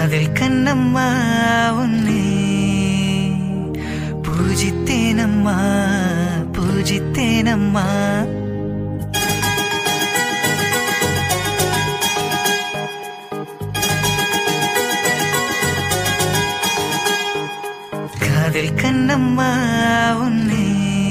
காதல் கண்ணம்மா உன்னை பூஜித்தேனம்மா பூஜித்தேனம்மா காதல் கண்ணம்மா உன்னை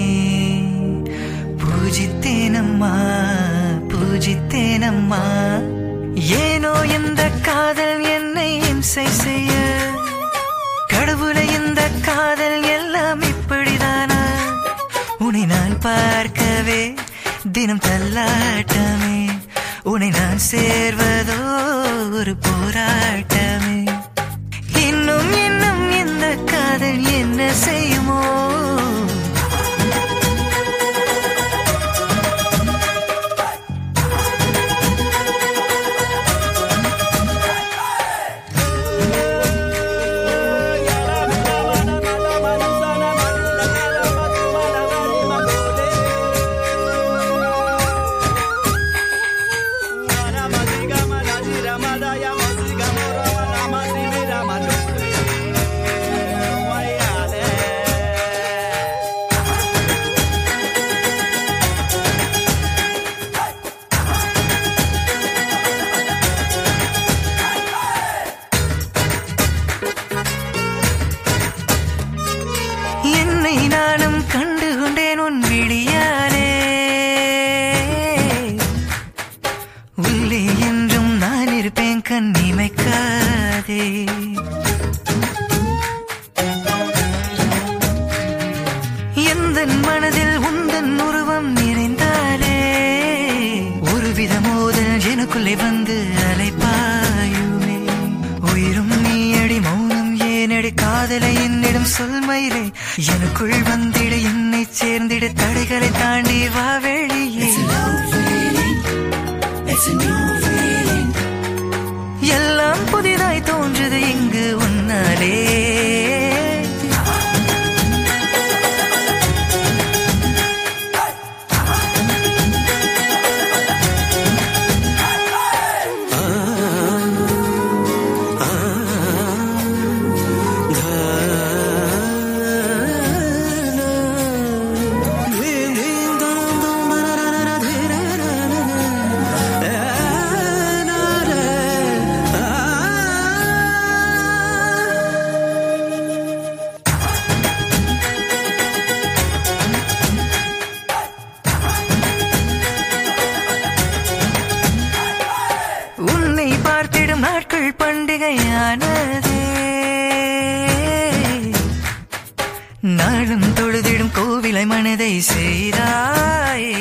பூஜித்தேனம்மா பூஜித்தேனம்மா ஏனோ இந்த காதல் என்னை இம்சை செய்ய கடவுளை இந்த காதல் எல்லாம் இப்படிதானா உன்னை நான் பார்க்கவே தினம் தள்ளாட்டமே உன்னை நான் சேர்வதோ ஒரு போராட்டமே இன்னும் இன்னும் இந்த காதல் என்ன செய்யுமோ என்னை நானும் கண்டு கொண்டேன் உன் விழியாலே உள்ளே என்றும் நான் இருப்பேன் கண் இமைக்காதே எந்த மனதில் உந்தன் உருவம் நிறைந்தாலே ஒருவித மோதல் எனக்குள்ளே வந்து அலைப்பாயுமே உயிரும் நீயடி மௌனம் ஏனடி காதலை என்னிடம் சொல் மயிலே எனக்குள் வந்திட என்னை சேர்ந்திட தடைகளை தாண்டி வா வெளியே எல்லாம் புதிதாய் தோன்றுது இங்கு உன்னாலே உன்னை பார்த்திடும் நாட்கள் பண்டிகையானதே நாளும் தொழுதிடும் கோவிலை மனதை செய்தாயே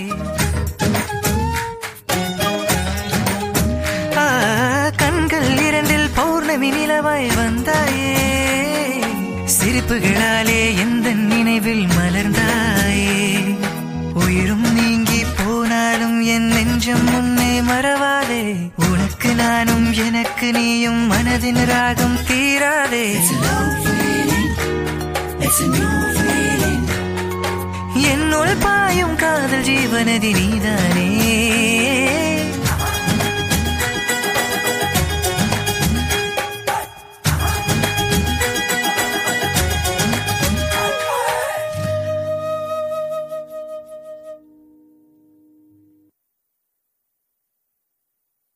ஆ, கண்கள் இரண்டில் பௌர்ணமி நிலவாய் வந்தாயே சிரிப்புகளாலே எந்த நினைவில் மலர்ந்தாயே உயிரும் நீங்கி போனாலும் என் நெஞ்சம் முன்னே மறவாதே உனக்கு நானும் எனக்கு நீயும் மனதின் ராகம் தீராதே என்னுள் பாயும் காதல் ஜீவனதி நீதானே